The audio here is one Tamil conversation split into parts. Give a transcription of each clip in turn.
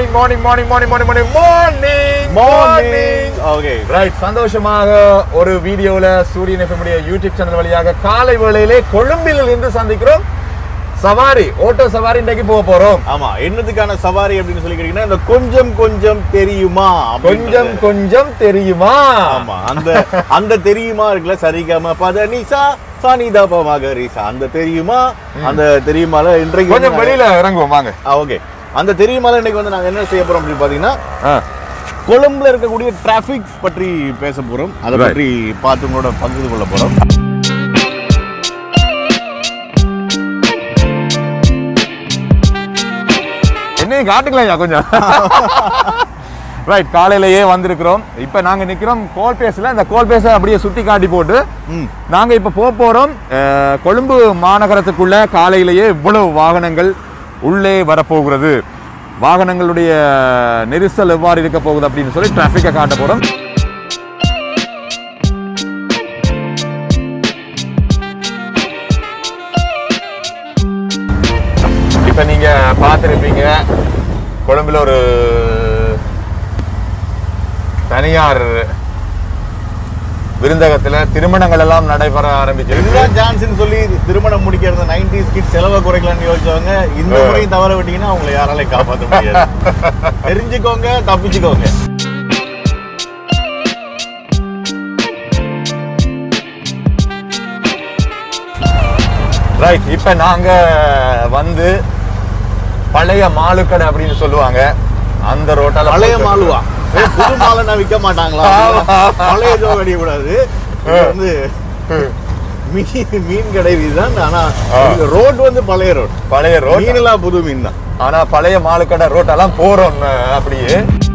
Morning morning morning morning morning morning morning morning okay right சந்தோஷமாக ஒரு வீடியோல சூரியன் எஃப்எம்முடைய யூடியூப் சேனல் வழியாக காலை வேளையிலே கொழும்பில் இருந்து சந்திக்கிறோம் சவாரி ஓட்டோ சவாரி இன்றைக்கு போக போறோம் ஆமா என்னதுக்கான சவாரி அப்படின்னு சொல்லி கேட்டீங்கன்னா இந்த கொஞ்சம் கொஞ்சம் தெரியுமா அப்படின்றது. கொஞ்சம் கொஞ்சம் தெரியுமா ஆமா அந்த அந்த தெரியுமா இருக்குல்ல சரிகாம பத நிசா சானிதா மகரிசா அந்த தெரியுமா அந்த தெரியுமால இன்றைக்கு கொஞ்சம் வந்து வெளியில இறங்குவோம் வாங்க ஓகே அந்த தெரியுமால இன்னைக்கு வந்து நாங்க என்ன செய்ய போறோம் அப்படின்னு பாத்தீங்கன்னா ஆ, கொழும்புல இருக்கக்கூடிய டிராபிக் பற்றி பேச போறோம் அதை Right. பற்றி பார்த்து உங்களோட பகிர்ந்து கொள்ள போறோம் என்னையும் காட்டுக்கலையா கொஞ்சம் ரைட் காலையிலேயே வந்திருக்கிறோம் இப்போ நாங்க நிக்கிறோம் கோல் பேஸ்ல இந்த கோல் பேஸை அப்படியே சுத்தி காட்டி போட்டு ம் நாங்க இப்ப போக போறோம் அஹ், கொழும்பு மாநகரத்துக்குள்ள காலையிலேயே இவ்வளவு வாகனங்கள் உள்ளே வரப்போகிறது வாகனங்களுடைய நெரிசல் எவ்வாறு இருக்க போகுது அப்படின்னு சொல்லி டிராஃபிக்கை காட்ட போறோம் இப்ப நீங்க பார்த்திருப்பீங்க கொழும்புல ஒரு தனியார் விருந்தகத்துல திருமணங்கள் எல்லாம் நடைபெற ஆரம்பிச்சிருக்கு இதுதான் சான்ஸ்னு சொல்லி திருமணம் முடிக்கிறது நைன்டிஸ் கிட் செலவை குறைக்கலாம்னு யோசிச்சவங்க இந்த ஆ. முறையும் தவற விட்டீங்கன்னா அவங்களை யாராலையும் காப்பாற்ற முடியாது தெரிஞ்சுக்கோங்க தப்பிச்சுக்கோங்க ரைட் இப்ப நாங்க வந்து பழைய மாலுக்கடை அப்படின்னு சொல்லுவாங்க அந்த ரோட்டால பழைய போயிட்டு மாலுவா ஏய், புது மாலை நான் விற்க மாட்டாங்களா ஆமா. பழைய ஜோ அடிக்க கூடாது இது வந்து மீன் மீன் கடை இதுதான் ஆனா ஆ. ரோட் வந்து பழைய ரோட் பழைய ரோட் மீன் எல்லாம் புது மீன் தான் ஆனா பழைய மாலுக்கடை ரோட்டெல்லாம் போறோம் அஹ், அப்படியே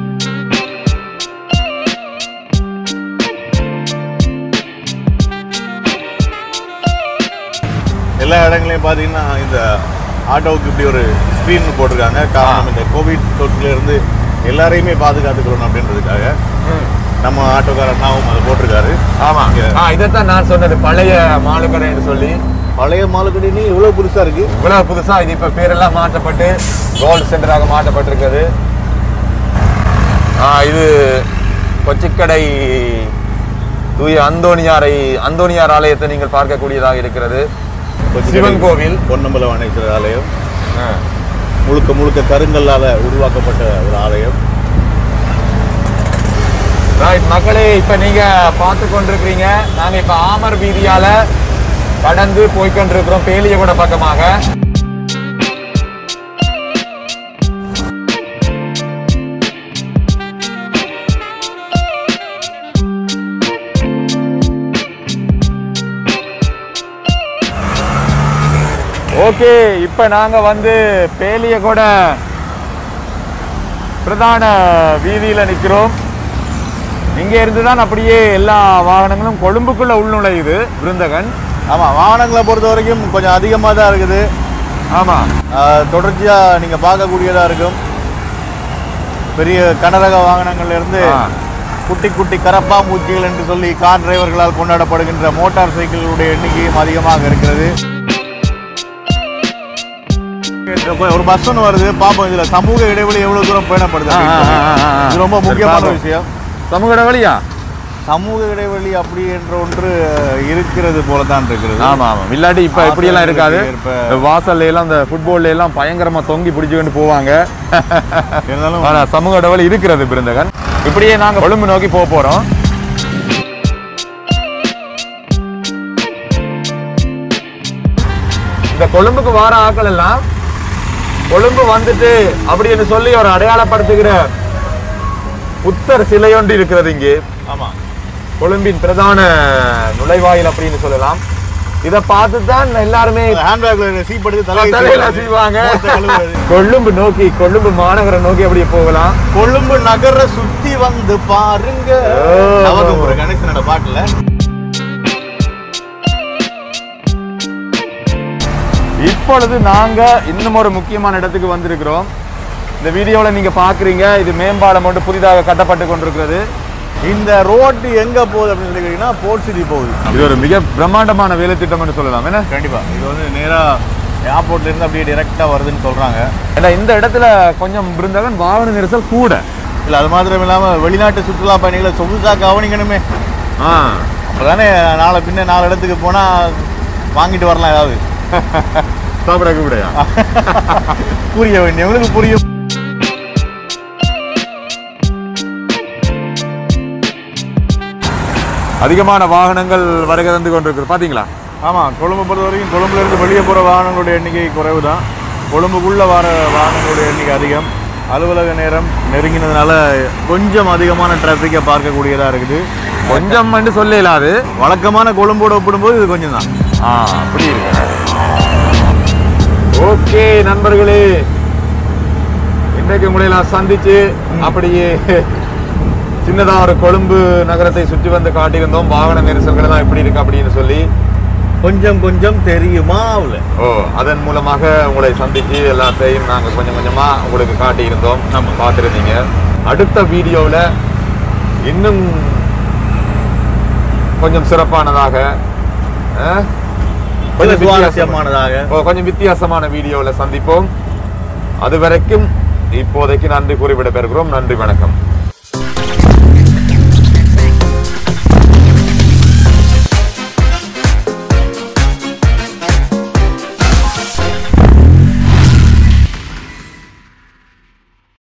எல்லா இடங்களையும் பார்த்தீங்கன்னா இந்த ஆட்டோவுக்கு இப்படி ஒரு ஸ்க்ரீன் போட்டிருக்காங்க காரணம் இந்த கோவிட் தொற்றுல இருந்து எல்லாரையுமே பாதுகாத்துக்கணும் அப்படின்றதுக்காக ம். நம்ம ஆட்டோக்கார அண்ணாவும் அதை போட்டிருக்காரு ஆமா இங்க. ஆ, இதைத்தான் நான் சொன்னது பழைய மாலுக்கடைன்னு சொல்லி பழைய மாலுக்கடினே இவ்வளவு புதுசா இருக்கு இவ்வளவு புதுசா இது இப்ப பேரெல்லாம் மாற்றப்பட்டு கோல்டு சென்டராக மாற்றப்பட்டிருக்கிறது ஆ, இது கொச்சிக்கடை தூய அந்தோனியாரை அந்தோனியார் ஆலயத்தை நீங்கள் பார்க்கக்கூடியதாக இருக்கிறது சிவன் கோவில் பொன்னம்பல வனேஸ்வரர் ஆலயம் ஆ. முழுக்க முழுக்க கருங்கல்லால உருவாக்கப்பட்ட ஒரு ஆலயம் ரைட் மக்களே இப்ப நீங்க பார்த்து கொண்டிருக்கிறீங்க நாங்க இப்ப ஆமர் வீதியால கடந்து போய் கொண்டிருக்கிறோம் பேலியகுட பக்கமாக ஓகே இப்ப நாங்க வந்து பேலியகுட பிரதான வீதியில நிக்கிறோம் இங்க இருந்து தான் அப்படியே எல்லா வாகனங்களும் கொழும்புக்குள்ள உள்நுழையுது விருந்தகன் ஆமா வாகனங்களை பொறுத்த வரைக்கும் கொஞ்சம் அதிகமா தான் இருக்குது ஆமா ஆஹ், தொடர்ச்சியா நீங்க பார்க்கக்கூடியதா இருக்கும் பெரிய கனரக வாகனங்கள்ல இருந்து ஆ. குட்டி குட்டி கரப்பா மூச்சிகள் என்று சொல்லி கார் டிரைவர்களால் கொண்டாடப்படுகின்ற மோட்டார் சைக்கிளுடைய எண்ணிக்கையும் அதிகமாக இருக்கிறது ஒரு பஸ் ஒன்று வருது பாப்போம் இதுல சமூக இடைவெளி எவ்வளவு தூரம் பேணப்படுது ஆ, ஆ, ஆ, ஆ, ஆ. இது ரொம்ப சரி, முக்கியமான பாப்போம். விஷயம் சமூக வழியா சமூக இடைவெளி அப்படி என்ற ஒன்று இருக்கிறது போலதான் இருக்கிறது ஆமா ஆமா இல்லாட்டி இப்ப இப்படி எல்லாம் இருக்காது ஏற்ப- இந்த வாசல்ல எல்லாம் இந்த ஃபுட்பால்ல எல்லாம் பயங்கரமா தொங்கி பிடிச்சுக்கிட்டு போவாங்க இருந்தாலும் ஆனா சமூக இடைவெளி இருக்கிறது பிருந்தகன் இப்படியே நாங்க கொழும்பு நோக்கி போக போறோம் இந்த கொழும்புக்கு வார ஆட்கள் எல்லாம் கொழும்பு வந்துட்டு அப்படின்னு சொல்லி ஒரு அடையாளப்படுத்துகிற புத்தர் சிலை ஒன்று இருக்கிறது இங்கே ஆமா கொழும்பின் பிரதான நுழைவாயில் அப்படின்னு சொல்லலாம் இதை பார்த்து தான் எல்லாருமே ஹேண்ட்பேக்ல சீப்படுத்து தலையில செய்வாங்க கழுவுறது கொழும்பு நோக்கி கொழும்பு மாநகரம் நோக்கி அப்படியே போகலாம் கொழும்பு நகர சுத்தி வந்து பாருங்க ஓ. நவதும்புர கணேசனோட பாட்டுல இப்பொழுது நாங்க இன்னும் ஒரு முக்கியமான இடத்துக்கு வந்திருக்கிறோம் இந்த வீடியோல நீங்க பாக்குறீங்க இது மேம்பாலம் மட்டும் புதிதாக கட்டப்பட்டு கொண்டிருக்கிறது இந்த ரோடு எங்க போகுது அப்படின்னு சொல்லி கேட்டீங்கன்னா போர்ட் சிட்டி போகுது இது ஒரு மிக பிரம்மாண்டமான வேலை திட்டம் என்று சொல்லலாம் என்ன கண்டிப்பா இது வந்து நேரா ஏர்போர்ட்ல இருந்து அப்படியே டைரெக்டாக வருதுன்னு சொல்றாங்க ஏன்னா இந்த இடத்துல கொஞ்சம் பிருந்தகன் வாகன நெரிசல் கூட இல்லை அது மாத்திரம் இல்லாமல் வெளிநாட்டு சுற்றுலா பயணிகளை சொகுசா கவனிக்கணுமே ஆ அப்பதானே நாளை பின்ன நாலு இடத்துக்கு போனா வாங்கிட்டு வரலாம் ஏதாவது சாப்பிட கூடயா புரிய வேண்டியவங்களுக்கு புரியும் அதிகமான வாகனங்கள் வருகை தந்து கொண்டிருக்குது பாத்தீங்களா ஆமா கொழும்பு பொறுத்த வரைக்கும் கொழும்புல இருந்து வெளியே போற வாகனங்களுடைய எண்ணிக்கை குறைவு தான் கொழும்புக்குள்ள வர வாகனங்களுடைய எண்ணிக்கை அதிகம் அலுவலக நேரம் நெருங்கினதுனால கொஞ்சம் அதிகமான டிராஃபிக்கை பார்க்கக்கூடியதா இருக்குது கொஞ்சம் என்று சொல்ல இயலாது வழக்கமான கொழும்போட ஒப்பிடும்போது இது கொஞ்சம் தான் ஆ அப்படி இருக்கு ஓகே நண்பர்களே இன்றைக்கு உங்களை நான் சந்திச்சு அப்படியே சின்னதா ஒரு கொழும்பு நகரத்தை சுற்றி வந்து காட்டியிருந்தோம் வாகன நெரிசல்கள் தான் எப்படி இருக்கு அப்படின்னு சொல்லி கொஞ்சம் கொஞ்சம் தெரியுமா அவ்வளோ ஓ அதன் மூலமாக உங்களை சந்திச்சு எல்லாத்தையும் நாங்க கொஞ்சம் கொஞ்சமா உங்களுக்கு காட்டியிருந்தோம் நம்ம பார்த்துருந்தீங்க அடுத்த வீடியோவில் இன்னும் கொஞ்சம் சிறப்பானதாக அஹ், கொஞ்சம் வித்தியாசமான சுவாரஸ்யமானதாக ஓ, கொஞ்சம் வித்தியாசமான வீடியோவில் சந்திப்போம் அது வரைக்கும் இப்போதைக்கு நன்றி கூறிவிட பெறுகிறோம் நன்றி வணக்கம்